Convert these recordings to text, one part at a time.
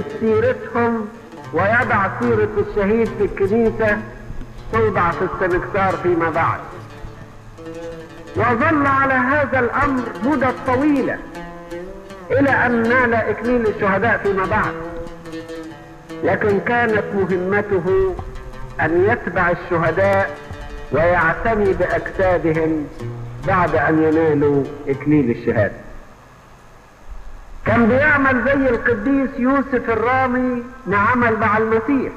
سيرتهم ويضع سيرة الشهيد في الكنيسة توضع في السنكسار فيما بعد وظل على هذا الأمر مدة طويلة إلى أن نال إكليل الشهداء فيما بعد لكن كانت مهمته أن يتبع الشهداء ويعتني بأجسادهم بعد أن ينالوا إكليل الشهادة كان بيعمل زي القديس يوسف الرامي ما عمل مع المسيح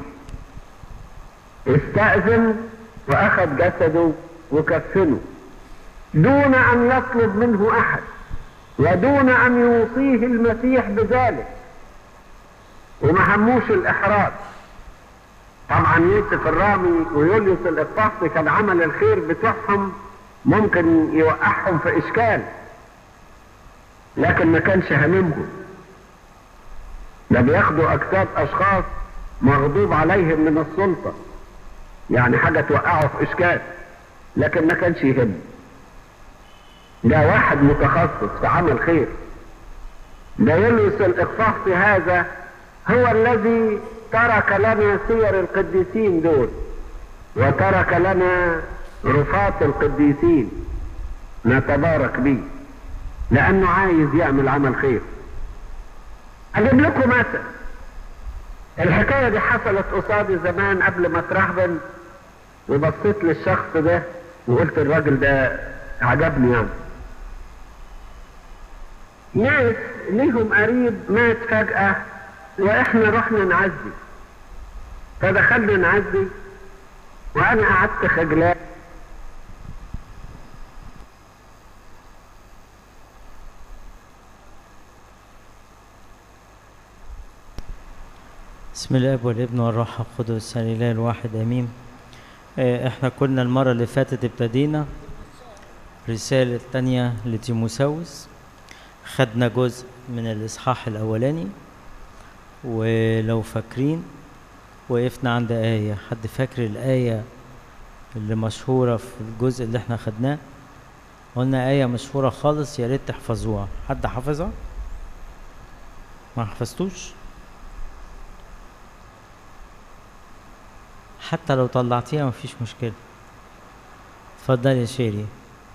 استأذن وأخذ جسده وكفنه دون أن يطلب منه أحد ودون أن يوصيه المسيح بذلك وما هموش الإحراج طبعا يوسف الرامي ويوليوس الإقباطي كان عمل الخير بتوعهم ممكن يوقعهم في إشكال لكن ما كانش هاممهم ده بياخدوا أجساد أشخاص مغضوب عليهم من السلطة يعني حاجة توقعه في إشكال لكن ما كانش يهم ده واحد متخصص في عمل خير ده يلبس الإقفاص هذا هو الذي ترك لنا سير القديسين دول وترك لنا رفات القديسين نتبارك به لأنه عايز يعمل عمل خير أجيب لكم مثل الحكاية دي حصلت قصادي زمان قبل ما اترهبن وبصيت للشخص ده وقلت الراجل ده عجبني يعني ناس ليهم قريب مات فجأة واحنا رحنا نعزي فدخلنا نعزي وانا قعدت خجلان بسم الله والابن والروح القدس الاله الواحد امين آه، احنا كنا المره اللي فاتت ابتدينا رساله تانية لتيموساوس خدنا جزء من الاصحاح الاولاني ولو فاكرين وقفنا عند آية حد فاكر الآية اللي مشهورة في الجزء اللي احنا خدناه قلنا آية مشهورة خالص يا ريت تحفظوها حد حافظها ما حفظتوش حتى لو طلعتيها مفيش مشكلة اتفضل يا شيري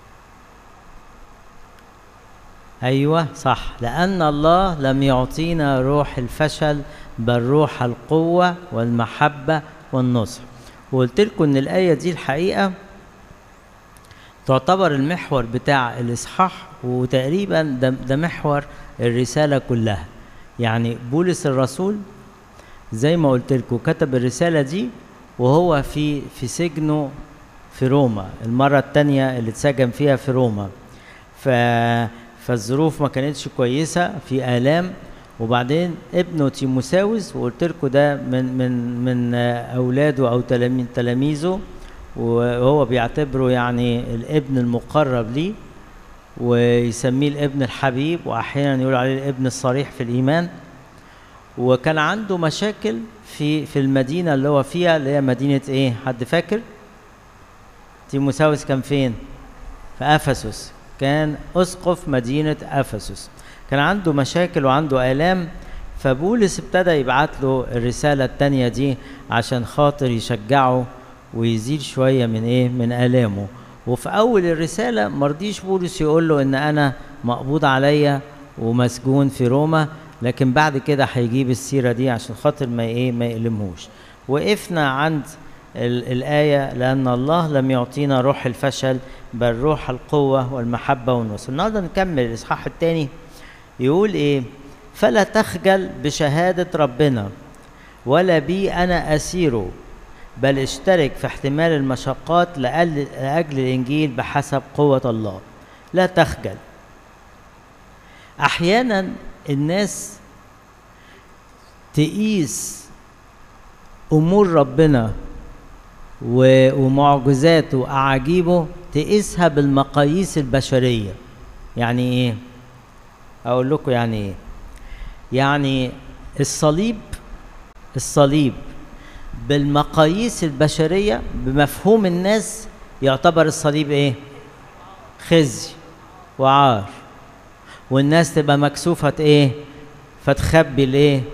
ايوه صح لان الله لم يعطينا روح الفشل بل روح القوه والمحبه والنصح وقلت لكم ان الايه دي الحقيقه تعتبر المحور بتاع الاصحاح وتقريبا ده, ده محور الرساله كلها يعني بولس الرسول زي ما قلت لكم كتب الرساله دي وهو في في سجنه في روما المره الثانيه اللي اتسجن فيها في روما ف فالظروف ما كانتش كويسه في الام وبعدين ابنه تيموساوس وقلت لكم ده من من من اولاده او تلاميذ تلاميذه وهو بيعتبره يعني الابن المقرب ليه ويسميه الابن الحبيب واحيانا يقول عليه الابن الصريح في الايمان وكان عنده مشاكل في في المدينه اللي هو فيها اللي هي مدينه ايه حد فاكر تيموساوس كان فين في افسس كان اسقف مدينه افسس كان عنده مشاكل وعنده الام فبولس ابتدى يبعت له الرساله الثانيه دي عشان خاطر يشجعه ويزيد شويه من ايه من الامه وفي اول الرساله مرضيش بولس يقول له ان انا مقبوض عليا ومسجون في روما لكن بعد كده هيجيب السيره دي عشان خاطر ما ايه ما يقلمهوش وقفنا عند الآية لأن الله لم يعطينا روح الفشل بل روح القوة والمحبة والنصر النهاردة نكمل الإصحاح الثاني يقول إيه فلا تخجل بشهادة ربنا ولا بي أنا أسير بل اشترك في احتمال المشقات لأجل الإنجيل بحسب قوة الله لا تخجل أحيانا الناس تقيس أمور ربنا ومعجزاته وأعاجيبه تقيسها بالمقاييس البشرية يعني إيه؟ أقول لكم يعني إيه؟ يعني الصليب الصليب بالمقاييس البشرية بمفهوم الناس يعتبر الصليب إيه؟ خزي وعار والناس تبقى مكسوفة إيه؟ فتخبي الإيه؟